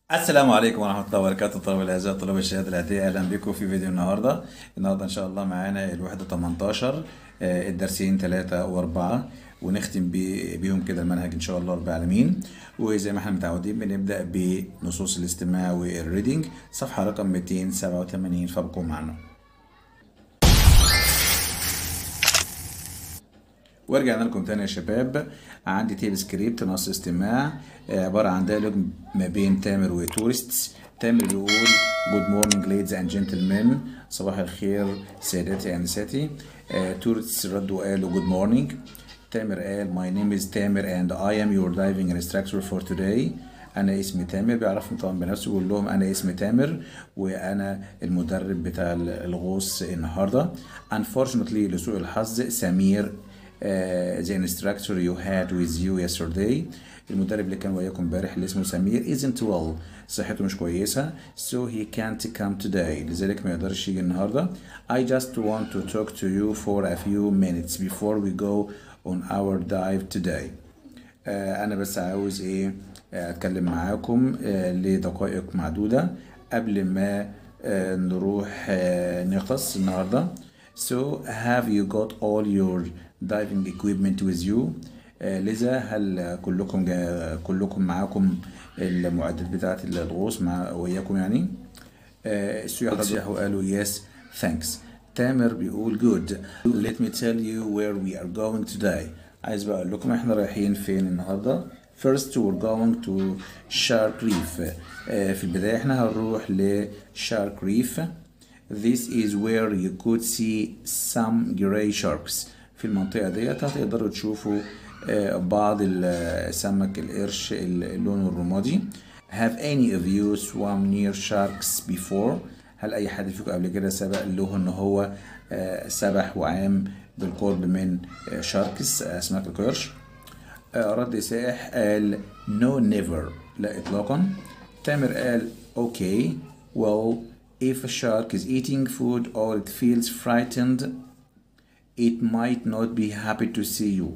السلام عليكم ورحمة الله وبركاته طلبة الأعزاء طلاب الشهادة العادية أهلا بكم في فيديو النهاردة النهاردة إن شاء الله معانا الوحدة 18 آه، الدرسين 3 و4 ونختم بي- بيهم كده المنهج إن شاء الله رب العالمين وزي ما احنا متعودين بنبدأ بنصوص الاستماع والريدنج صفحة رقم 287 فابقوا معنا ورجعنا لكم تاني يا شباب عندي تيب سكريبت نص استماع آه، عبارة عن ديالوج ما بين تامر وتورستس تامر بيقول جود مورنينج ليدز اند جنتلمان صباح الخير سادتي انساتي تورستس ردوا وقالوا جود مورنينج تامر قال my name is تامر and I am your diving instructor for today انا اسمي تامر بيعرفني طبعا بنفسه بيقول لهم انا اسمي تامر وانا المدرب بتاع الغوص النهارده unfortunately لسوء الحظ سمير uh, the instructor you had with you yesterday المدرب اللي كان وياكم امبارح اللي اسمه سمير isn't well صحته مش كويسة so he can't come today لذلك ما يقدرش يجي النهاردة I just want to talk to you for a few minutes before we go on our dive today آه، انا بس عاوز ايه آه، اتكلم معاكم آه، لدقائق معدودة قبل ما آه، نروح آه، نغطس النهاردة so have you got all your diving equipment with you آه، لذا هل كلكم جا كلكم معاكم المعدات بتاعة الغوص مع وياكم يعني آه، السياح رجحوا وقالوا yes thanks تامر بيقول good let me tell you where we are going today عايز بقى اقول لكم احنا رايحين فين النهارده first we're going to shark reef آه، في البداية احنا هنروح ل shark reef this is where you could see some gray sharks في المنطقة ديت هتقدروا تشوفوا آه، بعض السمك القرش اللون الرمادي have any of you swam near sharks before هل اي حد فيكم قبل كده سبق له ان هو آه، سبح وعام بالقرب من آه، شاركس اسماك القرش آه، رد سائح قال no never لا اطلاقا تامر قال okay well if a shark is eating food or it feels frightened it might not be happy to see you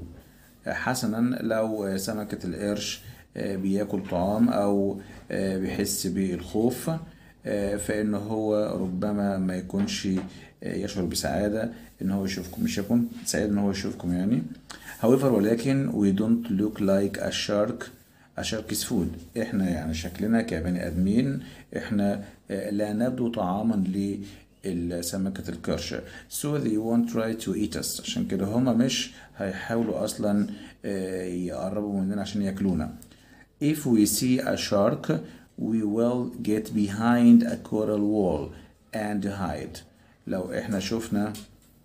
حسنا لو سمكة القرش آه، بياكل طعام أو آه، بيحس بالخوف آه، فإن هو ربما ما يكونش آه، يشعر بسعادة إن هو يشوفكم مش يكون سعيد إن هو يشوفكم يعني however ولكن we don't look like a shark a shark is food إحنا يعني شكلنا كبني آدمين إحنا آه، لا نبدو طعاما لسمكة القرش so they won't try to eat us عشان كده هما مش هيحاولوا أصلا آه، يقربوا مننا عشان ياكلونا if we see a shark we will get behind a coral wall and hide لو احنا شفنا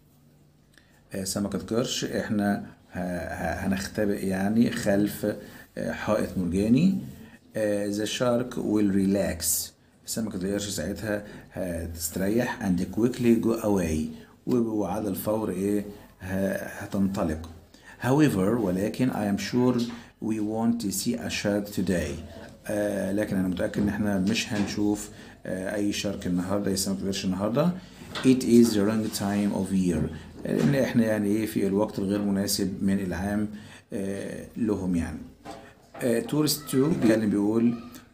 آه، سمكة قرش احنا ه- ه- هنختبئ يعني خلف آه، حائط مرجاني آه، the shark will relax سمكة القرش ساعتها هتستريح and quickly go away وعلى الفور ايه ه- هتنطلق however ولكن I am sure we want to see a shark today آه لكن انا متأكد ان احنا مش هنشوف آه اي شارك النهارده اي سمكة قرش النهارده it is the wrong time of year لان احنا يعني ايه في الوقت الغير مناسب من العام آه لهم يعني تورست 2 بيتكلم بيقول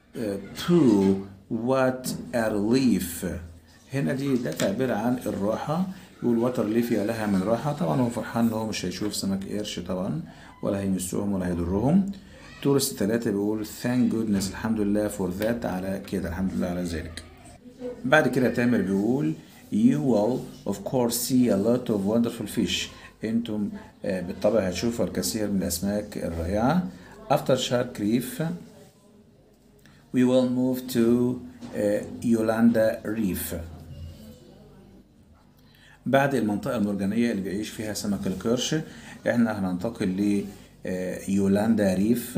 بو وات a relief هنا دي ده تعبير عن الراحة يقول واتر ليف يا لها من راحة طبعا هو فرحان ان هو مش هيشوف سمك قرش طبعا ولا هيمسهم ولا هيضرهم تورست ثلاثة بيقول thank goodness الحمد لله for that على كده الحمد لله على ذلك بعد كده تامر بيقول you will of course see a lot of wonderful fish انتم آه، بالطبع هتشوفوا الكثير من الاسماك الرائعة after shark reef we will move to uh, Yolanda Reef بعد المنطقة المرجانية اللي بيعيش فيها سمك القرش احنا هننتقل ل آه، يولاندا ريف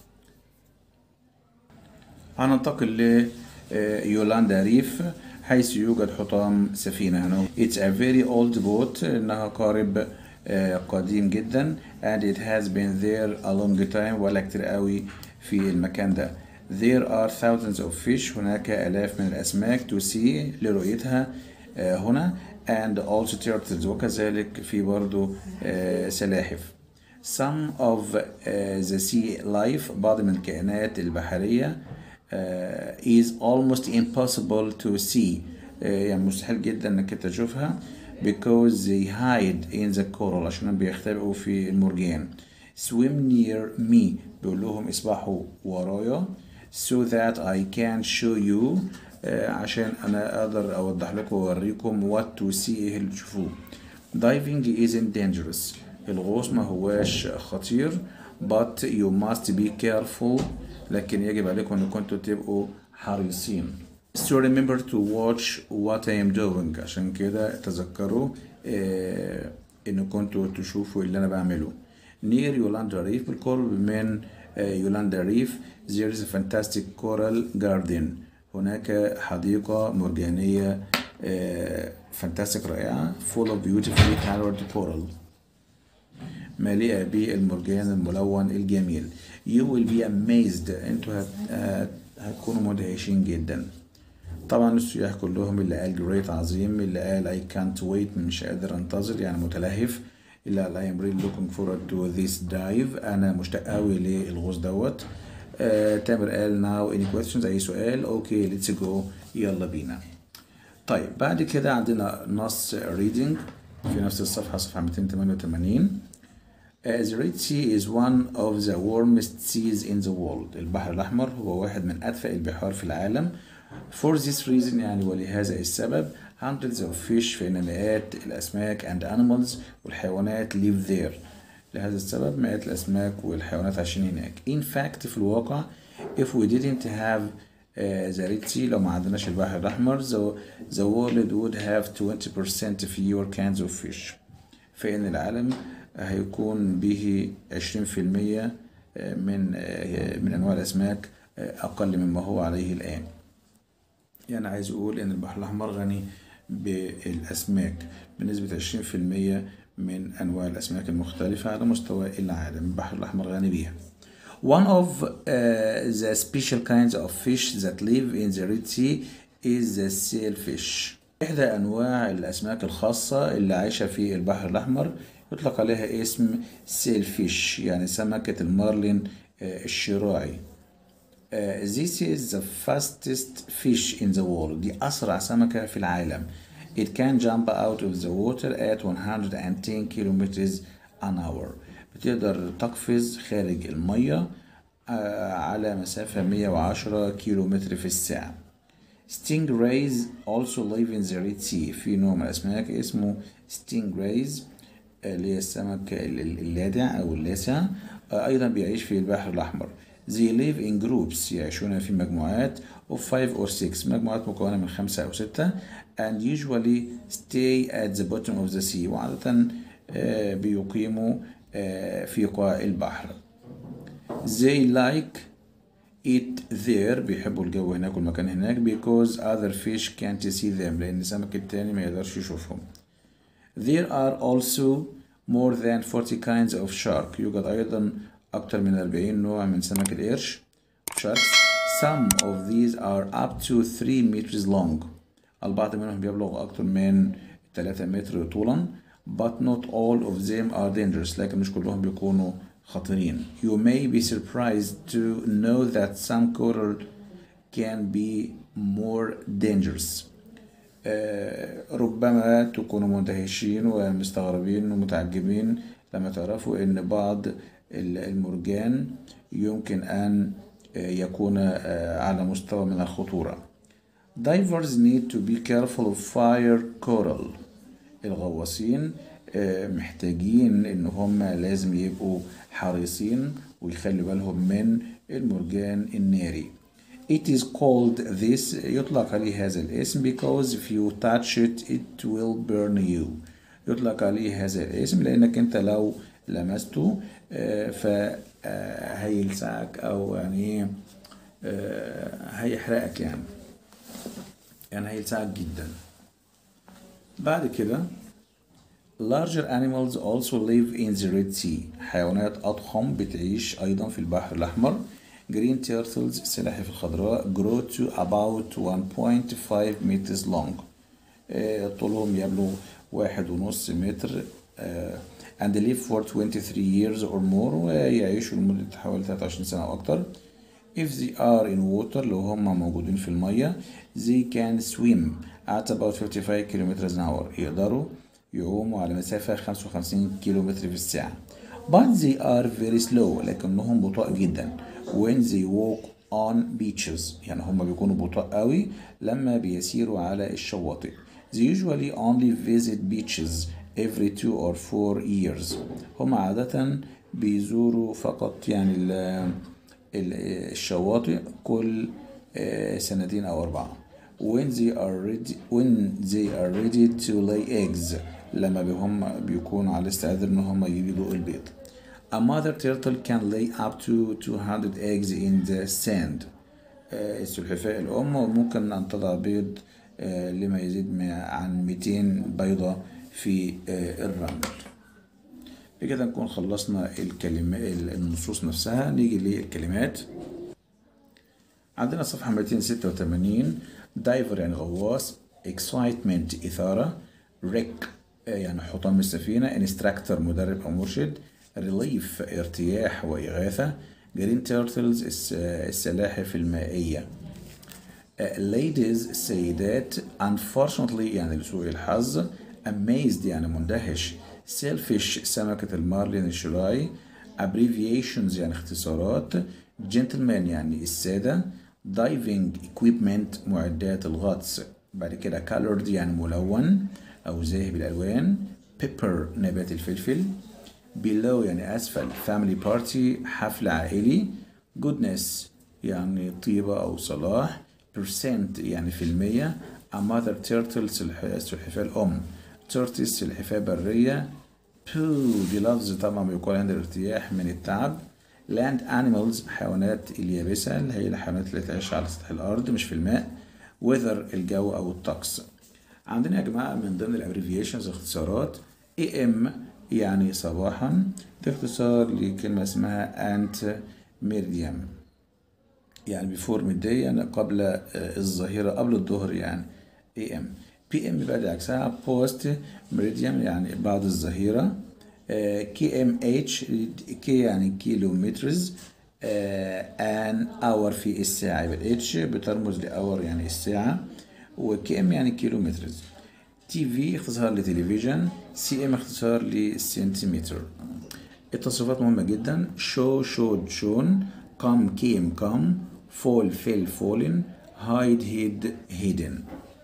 هننتقل ل آه، يولاندا ريف حيث يوجد حطام سفينة هنا It's a very old boat إنها قارب آه، قديم جدا and it has been there a long time ولا كتير قوي في المكان ده There are thousands of fish هناك آلاف من الأسماك to see لرؤيتها آه، هنا and also turtles وكذلك في برضو آه، سلاحف Some of uh, the sea life بعض من الكائنات البحرية uh, is almost impossible to see uh, يعني مستحيل جدا انك انت تشوفها because they hide in the coral عشان بيختبئوا في المرجان swim near me بيقول لهم اسبحوا ورايا so that I can show you uh, عشان انا اقدر اوضح لكم واوريكم what to see ايه اللي تشوفوه diving isn't dangerous الغوص ما هواش خطير but you must be careful لكن يجب عليكم ان كنتوا تبقوا حريصين to remember to watch what I am doing عشان كده تذكروا آه ان كنتوا تشوفوا اللي انا بعمله near يولاندا ريف بالقرب من آه يولاندا ريف there is a fantastic coral garden هناك حديقة مرجانية آه فانتاستيك رائعة full of beautifully colored coral مليئة بالمرجان الملون الجميل you will be amazed انتوا هت... هت... هتكونوا مدهشين جدا طبعا السياح كلهم اللي قال great عظيم اللي قال I can't wait مش قادر انتظر يعني متلهف اللي قال I am really looking forward to this dive انا مشتاق قوي للغوص دوت آه، تامر قال now any questions اي سؤال اوكي let's go يلا بينا طيب بعد كده عندنا نص reading في نفس الصفحة صفحة 288 Uh, the Red Sea is one of the warmest seas in the world. البحر الأحمر هو واحد من أدفأ البحار في العالم. For this reason يعني ولهذا السبب hundreds of fish فإن مئات الأسماك and animals والحيوانات live there. لهذا السبب مئات الأسماك والحيوانات عايشين هناك. In fact في الواقع if we didn't have uh, the Red Sea لو ما عندناش البحر الأحمر the, the world would have 20% fewer kinds of fish. فإن العالم هيكون به 20% من من انواع الاسماك اقل مما هو عليه الان يعني عايز اقول ان البحر الاحمر غني بالاسماك بنسبه 20% من انواع الاسماك المختلفه على مستوى العالم البحر الاحمر غني بيها One of uh, the special kinds of fish that live in the Red Sea is the sailfish. إحدى أنواع الأسماك الخاصة اللي عايشة في البحر الأحمر يطلق عليها اسم سيلفيش يعني سمكة المارلين الشراعي This is the fastest fish in the world دي أسرع سمكة في العالم It can jump out of the water at 110 kilometers an hour بتقدر تقفز خارج المية على مسافة 110 كيلومتر في الساعة Stingrays also live in the Red Sea في نوع من الأسماك اسمه stingrays اللي هي السمك اللادع أو اللاسع أيضا بيعيش في البحر الأحمر They live in groups يعيشون في مجموعات of five or six مجموعات مكونة من خمسة أو ستة and usually stay at the bottom of the sea وعادة بيقيموا في قاع البحر They like it there بيحبوا الجو هناك والمكان هناك because other fish can't see them لأن السمك التاني ما يقدرش يشوفهم There are also more than 40 kinds of shark يوجد أيضا أكثر من 40 نوع من سمك القرش sharks Some of these are up to 3 meters long البعض منهم بيبلغ أكثر من 3 متر طولا but not all of them are dangerous لكن مش كلهم بيكونوا خطيرين You may be surprised to know that some coral can be more dangerous ربما تكونوا مندهشين ومستغربين ومتعجبين لما تعرفوا ان بعض المرجان يمكن ان يكون على مستوى من الخطورة Divers need to be careful of fire coral الغواصين محتاجين ان هم لازم يبقوا حريصين ويخلوا بالهم من المرجان الناري It is called this يطلق عليه هذا الاسم because if you touch it it will burn you يطلق عليه هذا الاسم لأنك أنت لو لمسته فهيلسعك أو يعني هيحرقك يعني يعني هيلسعك جدا بعد كده larger animals also live in the Red Sea حيوانات أضخم بتعيش أيضا في البحر الأحمر Green turtles السلاحف الخضراء grow to about 1.5 meters long طولهم يبلغ واحد ونص متر and live for 23 years or more ويعيشوا لمدة حوالي 23 سنة أو أكتر if they are in water لو هم موجودين في المية they can swim at about 55 km an hour يقدروا يعوموا على مسافة 55 كيلومتر في الساعة but they are very slow لكنهم بطاء جدا when they walk on beaches يعني هم بيكونوا بطاء قوي لما بيسيروا على الشواطئ they usually only visit beaches every two or four years هم عادة بيزوروا فقط يعني ال ال الشواطئ كل سنتين أو أربعة when they are ready when they are ready to lay eggs لما هم بيكونوا على استعداد ان هم يبيضوا البيض a mother turtle can lay up to 200 eggs in the sand السلحفاة الأم ممكن أن تضع بيض لما يزيد عن 200 بيضة في الرمل بكده نكون خلصنا الكلمة النصوص نفسها نيجي للكلمات عندنا صفحة 286 دايفر يعني غواص excitement إثارة ريك يعني حطام السفينة انستراكتور مدرب أو مرشد ريليف ارتياح وإغاثة جرين تيرتلز السلاحف المائية ladies السيدات unfortunately يعني لسوء الحظ amazed يعني مندهش selfish سمكة المارلين الشراي abbreviations يعني اختصارات gentlemen يعني السادة diving equipment معدات الغطس بعد كده colored يعني ملون أو ذاهب الألوان pepper نبات الفلفل below يعني أسفل family party حفل عائلي goodness يعني طيبة أو صلاح percent يعني في المية a mother turtle سلحفاة الأم tortoise سلحفاة برية poo دي لفظ طبعا بيقال عند الارتياح من التعب land animals حيوانات اليابسة اللي هي الحيوانات اللي تعيش على سطح الأرض مش في الماء weather الجو أو الطقس عندنا يا جماعة من ضمن الابريفيشنز اختصارات AM يعني صباحا ده اختصار لكلمة اسمها أنت ميريام يعني بيفور ميداي يعني قبل الظهيرة قبل الظهر يعني AM PM بقى دي عكسها بوست ميريديم يعني بعد الظهيرة كي ام اتش كي يعني كيلومترز ان اور في الساعة يبقى اتش بترمز لاور يعني الساعة وكي ام يعني كيلومترز تي في اختصار لتلفزيون سي ام اختصار لسنتيمتر التصريفات مهمة جدا شو شود شون كم كيم كم فول فيل فولن هايد هيد هيدن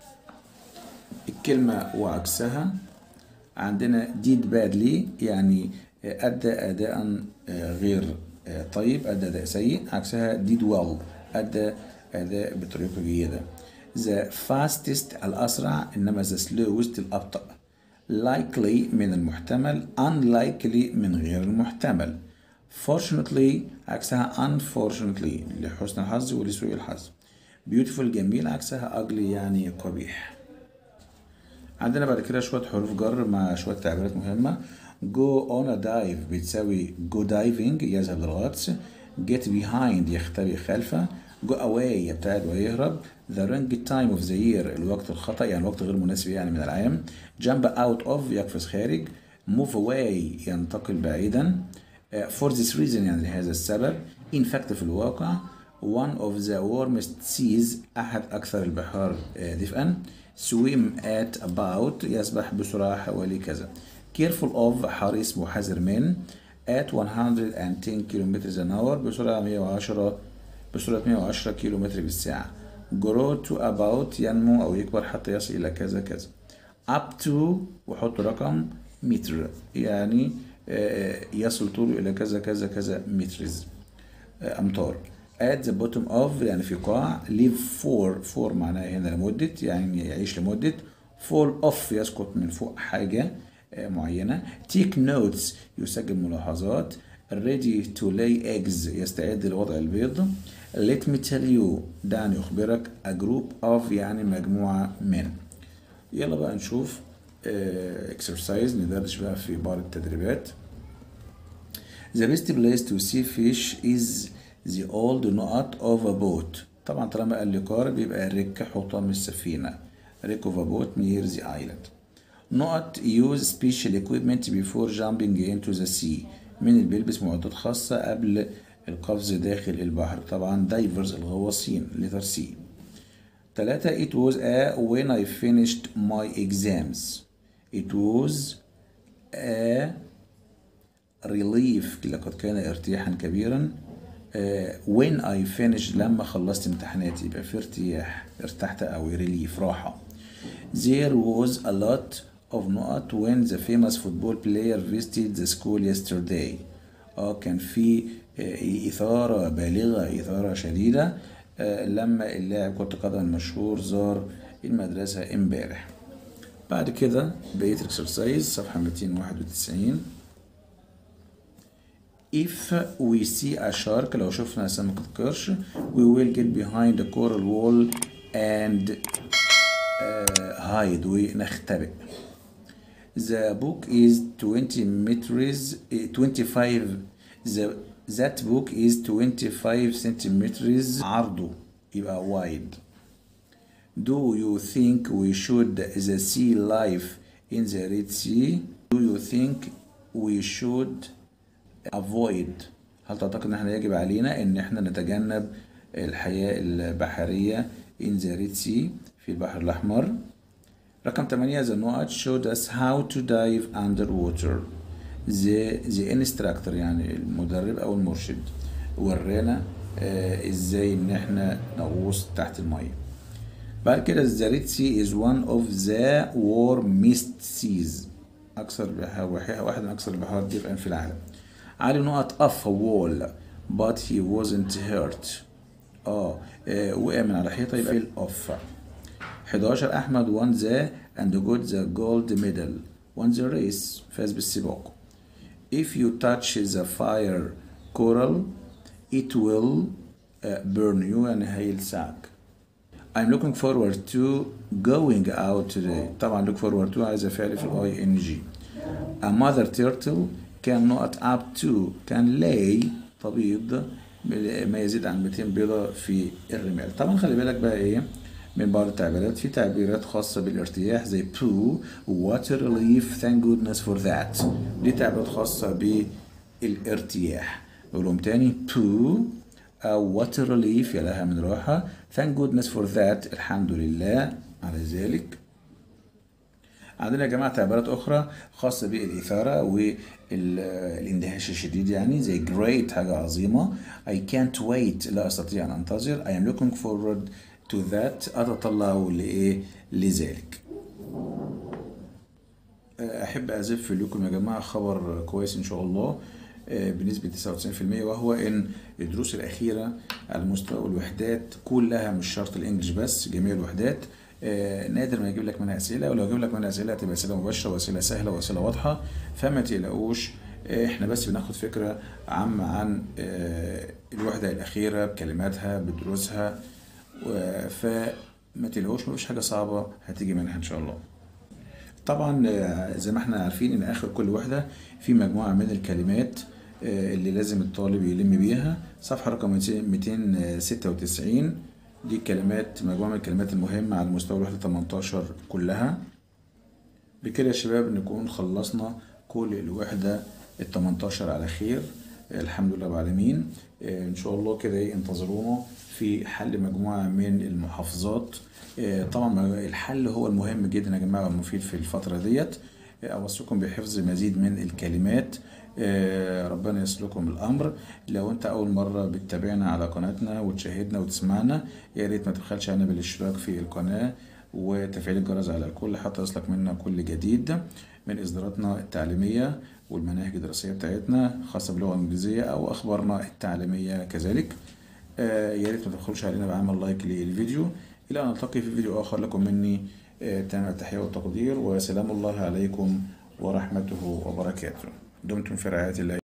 الكلمة وعكسها عندنا did badly يعني أدى أداء غير طيب أدى أداء سيء عكسها did well أدى أداء بطريقة جيدة the fastest الأسرع إنما the slowest الأبطأ likely من المحتمل unlikely من غير المحتمل fortunately عكسها unfortunately لحسن الحظ ولسوء الحظ beautiful جميل عكسها ugly يعني قبيح عندنا بعد كده شوية حروف جر مع شوية تعبيرات مهمة go on a dive بتساوي go diving يذهب للغطس get behind يختبئ خلفه go away يبتعد ويهرب the wrong time of the year الوقت الخطأ يعني الوقت غير مناسب يعني من العام jump out of يقفز خارج move away ينتقل بعيدا for this reason يعني لهذا السبب in fact في الواقع one of the warmest seas أحد أكثر البحار دفئا swim at about يسبح بسرعة حوالي كذا careful of حريص وحذر من at 110 km an hour بسرعة 110 بسرعة 110 كم بالساعة grow to about ينمو أو يكبر حتى يصل إلى كذا كذا up to وحط رقم متر يعني يصل طوله إلى كذا كذا كذا مترز أمتار at the bottom of يعني في قاع live for for معناها هنا لمدة يعني يعيش لمدة fall off يسقط من فوق حاجة معينة take notes يسجل ملاحظات ready to lay eggs يستعد لوضع البيض let me tell you دعني أخبرك a group of يعني مجموعة من يلا بقى نشوف exercise ندردش بقى في بعض التدريبات The best place to see fish is the old knot of a boat طبعا طالما قال لي قارب يبقى ركة حطام السفينة ريك of a boat near the island not use special equipment before jumping into the sea مين اللي بيلبس معدات خاصة قبل القفز داخل البحر طبعا دايفرز الغواصين لتر سي تلاتة it was a when I finished my exams it was a relief لقد كان ارتياحا كبيرا آه، when I finished لما خلصت امتحاناتي يبقى في ارتياح ارتحت أو relief راحة there was a lot of نقط when the famous football player visited the school yesterday اه كان في آه، إثارة بالغة إثارة شديدة آه، لما اللاعب كرة القدم المشهور زار المدرسة امبارح بعد كده بقية الاكسرسايز صفحة 291 If we see a shark لو شفنا سمكة قرش we will get behind a coral wall and uh, hide ونختبئ The book is 20 meters eh, 25 the, that book is 25 centimeters عرضه يبقى wide Do you think we should the sea life in the Red Sea? Do you think we should avoid هل تعتقد ان احنا يجب علينا ان احنا نتجنب الحياة البحرية in the Red Sea في البحر الأحمر رقم 8 the note showed us how to dive underwater the, the instructor يعني المدرب أو المرشد ورانا آه ازاي ان احنا نغوص تحت المية بعد كده the Red Sea is one of the warmest seas أكثر بحار واحد من أكثر البحار دفئا في العالم علي نقط off a wall but he wasn't hurt اه آه، وقع من على حيطة يبقى off 11 أحمد won the and got the gold medal won the race فاز بالسباق if you touch the fire coral it will uh, burn you يعني هيلسعك I'm looking forward to going out today طبعا look forward to عايزة فعل في الاي ان جي A mother turtle can not up to can lay تبيض ما يزيد عن 200 بيضة في الرمال طبعا خلي بالك بقى ايه من بعض التعبيرات في تعبيرات خاصة بالارتياح زي poo water relief thank goodness for that دي تعبيرات خاصة بالارتياح نقولهم تاني poo أو water relief يا لها من راحة thank goodness for that الحمد لله على ذلك عندنا يا جماعة تعبيرات أخرى خاصة بالإثارة والاندهاش الشديد يعني زي great حاجة عظيمة I can't wait لا أستطيع أن أنتظر I am looking forward to that أتطلع لإيه لذلك أحب أزف لكم يا جماعة خبر كويس إن شاء الله آه، بنسبة 99% وهو إن الدروس الأخيرة على مستوى الوحدات كلها مش شرط الإنجليش بس جميع الوحدات آه، نادر ما يجيب لك منها أسئلة ولو يجيب لك منها أسئلة هتبقى أسئلة مباشرة وأسئلة سهلة وأسئلة واضحة فما تقلقوش آه، احنا بس بناخد فكرة عامة عن آه، الوحدة الأخيرة بكلماتها بدروسها و- فما تقلقوش مفيش حاجة صعبة هتيجي منها إن شاء الله طبعا آه، زي ما احنا عارفين ان اخر كل وحده في مجموعه من الكلمات آه، اللي لازم الطالب يلم بيها صفحه رقم 296 دي كلمات مجموعه من الكلمات المهمه على مستوى الوحده 18 كلها بكده يا شباب نكون خلصنا كل الوحده ال 18 على خير آه، الحمد لله رب العالمين آه، ان شاء الله كده إيه، انتظرونا في حل مجموعه من المحافظات آه، طبعا الحل هو المهم جدا يا جماعه والمفيد في الفتره ديت آه، اوصيكم بحفظ مزيد من الكلمات آه، ربنا يسلكم الامر لو انت اول مره بتتابعنا على قناتنا وتشاهدنا وتسمعنا يا ريت ما تبخلش علينا بالاشتراك في القناه وتفعيل الجرس على الكل حتى يصلك منا كل جديد من اصداراتنا التعليميه والمناهج الدراسيه بتاعتنا خاصه باللغه الانجليزيه او اخبارنا التعليميه كذلك آه، يا ريت ما تبخلوش علينا بعمل لايك للفيديو الى ان نلتقي في فيديو اخر لكم مني آه، تمام التحيه والتقدير وسلام الله عليكم ورحمته وبركاته دمتم في رعايه الله